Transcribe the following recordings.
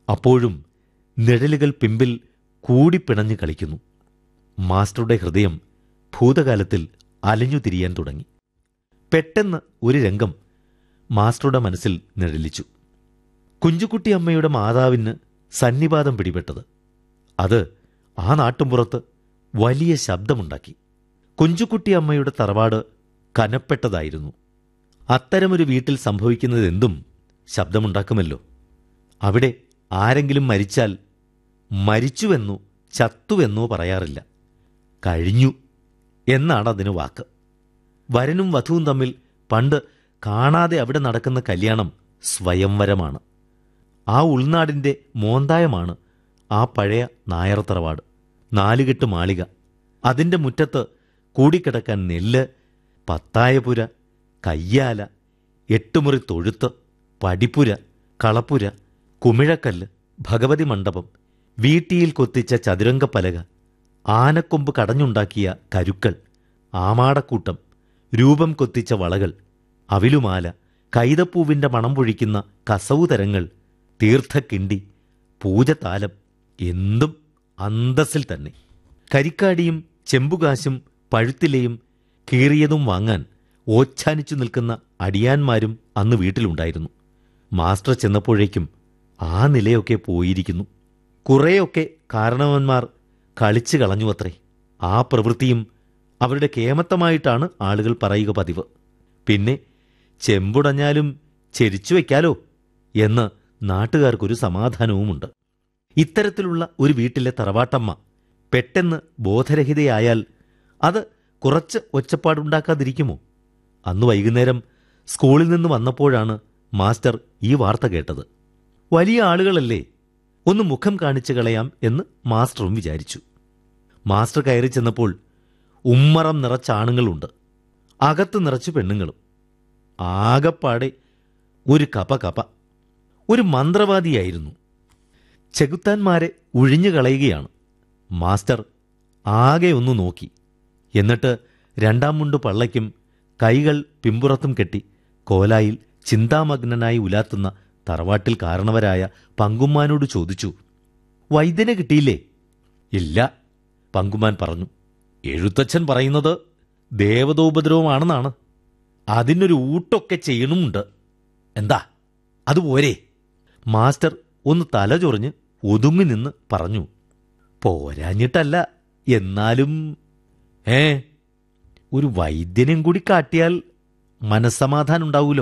അപ്പോഴും നിഴലുകൾ പിമ്പിൽ കൂടിപ്പിണഞ്ഞു കളിക്കുന്നു മാസ്റ്ററുടെ ഹൃദയം ഭൂതകാലത്തിൽ അലഞ്ഞു തിരിയാൻ തുടങ്ങി പെട്ടെന്ന് ഒരു രംഗം മാസ്റ്ററുടെ മനസ്സിൽ നിഴലിച്ചു കുഞ്ചുകുട്ടി അമ്മയുടെ മാതാവിന് സന്നിപാതം പിടിപെട്ടത് അത് ആ നാട്ടുമ്പുറത്ത് വലിയ ശബ്ദമുണ്ടാക്കി കുഞ്ചുകുട്ടി അമ്മയുടെ തറവാട് കനപ്പെട്ടതായിരുന്നു അത്തരമൊരു വീട്ടിൽ സംഭവിക്കുന്നതെന്തും ശബ്ദമുണ്ടാക്കുമല്ലോ അവിടെ ആരെങ്കിലും മരിച്ചാൽ മരിച്ചുവെന്നോ ചത്തുവെന്നോ പറയാറില്ല കഴിഞ്ഞു എന്നാണ് അതിന് വാക്ക് വരനും വധുവും തമ്മിൽ പണ്ട് കാണാതെ അവിടെ നടക്കുന്ന കല്യാണം സ്വയംവരമാണ് ആ ഉൾനാടിന്റെ മോന്തായമാണ് ആ പഴയ നായർ തറവാട് നാലുകെട്ട് മാളിക അതിന്റെ മുറ്റത്ത് കൂടിക്കിടക്കാൻ നെല്ല് പത്തായപുര കയ്യാല എട്ടുമുറി തൊഴുത്ത് പടിപ്പുര കളപ്പുര കുമിഴക്കല്ല് ഭഗവതി മണ്ഡപം വീട്ടിയിൽ കൊത്തിച്ച ചതുരംഗപ്പലക ആനക്കൊമ്പ് കടഞ്ഞുണ്ടാക്കിയ കരുക്കൾ ആമാടക്കൂട്ടം രൂപം കൊത്തിച്ച വളകൾ അവിലുമാല കൈതപ്പൂവിന്റെ മണം പൊഴിക്കുന്ന കസവു തരങ്ങൾ തീർത്ഥക്കിണ്ടി പൂജതാലം എന്തും അന്തസ്സിൽ തന്നെ കരിക്കാടിയും ചെമ്പുകാശും പഴുത്തിലയും കീറിയതും വാങ്ങാൻ ഓച്ഛാനിച്ചു നിൽക്കുന്ന അടിയാന്മാരും അന്ന് വീട്ടിലുണ്ടായിരുന്നു മാസ്റ്റർ ചെന്നപ്പോഴേക്കും ആ നിലയൊക്കെ പോയിരിക്കുന്നു കുറേയൊക്കെ കാരണവന്മാർ കളിച്ചു കളഞ്ഞുവത്രേ ആ പ്രവൃത്തിയും അവരുടെ കേമത്തമായിട്ടാണ് ആളുകൾ പറയുക പതിവ് പിന്നെ ചെമ്പുടഞ്ഞാലും ചെരിച്ചു വയ്ക്കാലോ എന്ന് നാട്ടുകാർക്കൊരു സമാധാനവുമുണ്ട് ഇത്തരത്തിലുള്ള ഒരു വീട്ടിലെ തറവാട്ടമ്മ പെട്ടെന്ന് ബോധരഹിതയായാൽ അത് കുറച്ച് ഒച്ചപ്പാടുണ്ടാക്കാതിരിക്കുമോ അന്ന് വൈകുന്നേരം സ്കൂളിൽ നിന്ന് വന്നപ്പോഴാണ് മാസ്റ്റർ ഈ വാർത്ത കേട്ടത് വലിയ ആളുകളല്ലേ ഒന്ന് മുഖം കാണിച്ചു കളയാം എന്ന് മാസ്റ്ററും വിചാരിച്ചു മാസ്റ്റർ കയറി ചെന്നപ്പോൾ ഉമ്മറം നിറച്ച ആണുങ്ങളുണ്ട് അകത്ത് നിറച്ച് പെണ്ണുങ്ങളും ആകപ്പാടെ ഒരു കപ കപ ഒരു മന്ത്രവാദിയായിരുന്നു ചെകുത്താന്മാരെ ഒഴിഞ്ഞു കളയുകയാണ് മാസ്റ്റർ ആകെ ഒന്ന് നോക്കി എന്നിട്ട് രണ്ടാം മുണ്ട് പള്ളയ്ക്കും കൈകൾ പിമ്പുറത്തും കെട്ടി കോലായിൽ ചിന്താമഗ്നനായി ഉലാത്തുന്ന തറവാട്ടിൽ കാരണവരായ പങ്കുമ്മാനോട് ചോദിച്ചു വൈദ്യനെ കിട്ടിയില്ലേ ഇല്ല പങ്കുമാൻ പറഞ്ഞു എഴുത്തച്ഛൻ പറയുന്നത് ദേവതോപദ്രവമാണെന്നാണ് അതിനൊരു ഊട്ടൊക്കെ ചെയ്യണമുണ്ട് എന്താ അതുപോരെ മാസ്റ്റർ ഒന്ന് തല ചൊറിഞ്ഞ് ഒതുങ്ങി നിന്ന് പറഞ്ഞു പോരാഞ്ഞിട്ടല്ല എന്നാലും ഏ ഒരു വൈദ്യനും കൂടി കാട്ടിയാൽ മനസ്സമാധാനം ഉണ്ടാവൂലോ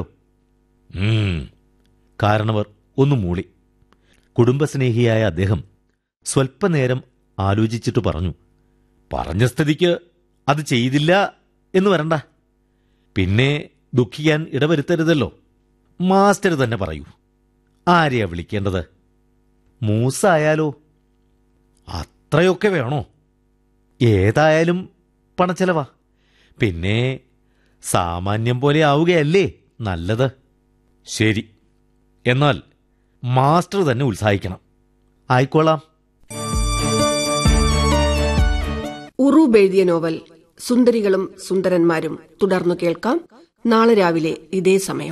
ഉം. കാരണവർ ഒന്ന് മൂളി കുടുംബസ്നേഹിയായ അദ്ദേഹം സ്വൽപ്പനേരം ആലോചിച്ചിട്ട് പറഞ്ഞു പറഞ്ഞ സ്ഥിതിക്ക് അത് ചെയ്തില്ല എന്ന് വരണ്ട പിന്നെ ദുഃഖിക്കാൻ ഇടവരുത്തരുതല്ലോ മാസ്റ്റർ തന്നെ പറയൂ ആരെയാ വിളിക്കേണ്ടത് മൂസ ആയാലോ അത്രയൊക്കെ വേണോ ഏതായാലും പണച്ചെലവാ പിന്നെ സാമാന്യം പോലെ ആവുകയല്ലേ നല്ലത് ശരി എന്നാൽ മാസ്റ്റർ തന്നെ ഉത്സാഹിക്കണം ആയിക്കോളാം ഉറൂബ് എഴുതിയ നോവൽ സുന്ദരികളും സുന്ദരന്മാരും തുടർന്നു കേൾക്കാം നാളെ രാവിലെ ഇതേ സമയം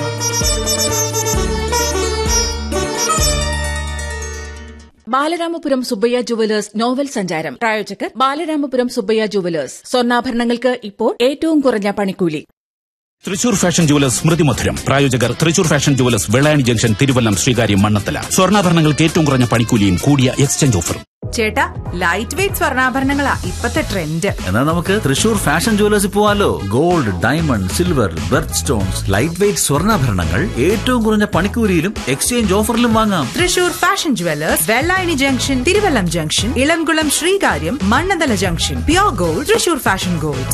ബാലരാമപുരം സുബ്ബയ്യ ജുവലേഴ്സ് നോവൽ സഞ്ചാരം പ്രായോജകർ ബാലരാമപുരം സുബ്ബയ്യ ജുവലേഴ്സ് സ്വർണ്ണാഭരണങ്ങൾക്ക് ഇപ്പോൾ ഏറ്റവും കുറഞ്ഞ പണിക്കൂലി തൃശൂർ ഫാഷൻ ജുവലേഴ്സ് സ്മൃതി മധുരം പ്രായോജകർ Thrissur fashion jewellers Vellayani junction Thiruvallam Sreekaryam Mannanthala സ്വർണ്ണാഭരണങ്ങൾക്ക് ഏറ്റവും കുറഞ്ഞ പണിക്കൂലിയും കൂടിയ എക്സ്ചേഞ്ച് ഓഫറും ചേട്ടാ ലൈറ്റ് വെയിറ്റ് സ്വർണ്ണാഭരണങ്ങളാ ഇപ്പത്തെ ട്രെൻഡ് എന്നാൽ നമുക്ക് തൃശൂർ ഫാഷൻ ജുവലേഴ്സിൽ പോവാലോ gold diamond silver birth stones light weight സ്വർണ്ണാഭരണങ്ങൾ ഏറ്റവും കുറഞ്ഞ പണിക്കൂലിയിലും എക്സ്ചേഞ്ച് ഓഫറിലും വാങ്ങാം Thrissur fashion jewellers Vellayani junction Thiruvallam junction Elamkulam Sreekaryam Mannanthala junction pure gold Thrissur fashion gold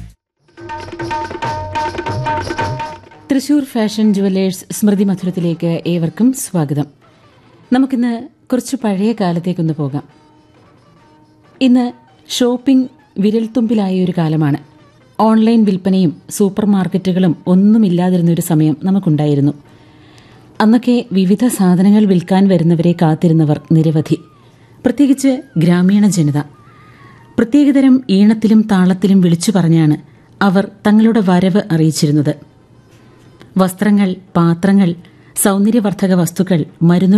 Thrissur fashion jewellers Smrithi മധുരത്തിലേക്ക് ഏവർക്കും സ്വാഗതം നമുക്കിന്ന് കുറച്ച് പഴയ കാലത്തേക്കൊന്ന് പോകാം ഇന്ന് ഷോപ്പിംഗ് വിരൽത്തുമ്പിലായ ഒരു കാലമാണ് ഓൺലൈൻ വിൽപ്പനയും സൂപ്പർ മാർക്കറ്റുകളും ഒന്നുമില്ലാതിരുന്ന ഒരു സമയം നമുക്കുണ്ടായിരുന്നു അന്നൊക്കെ വിവിധ സാധനങ്ങൾ വിൽക്കാൻ വരുന്നവരെ കാത്തിരുന്നവർ നിരവധി പ്രത്യേകിച്ച് ഗ്രാമീണ ജനത പ്രത്യേകതരം ഈണത്തിലും താളത്തിലും വിളിച്ചു പറഞ്ഞാണ് അവർ തങ്ങളുടെ വരവ് അറിയിച്ചിരുന്നത് വസ്ത്രങ്ങൾ പാത്രങ്ങൾ സൗന്ദര്യവർദ്ധക വസ്തുക്കൾ മരുന്നു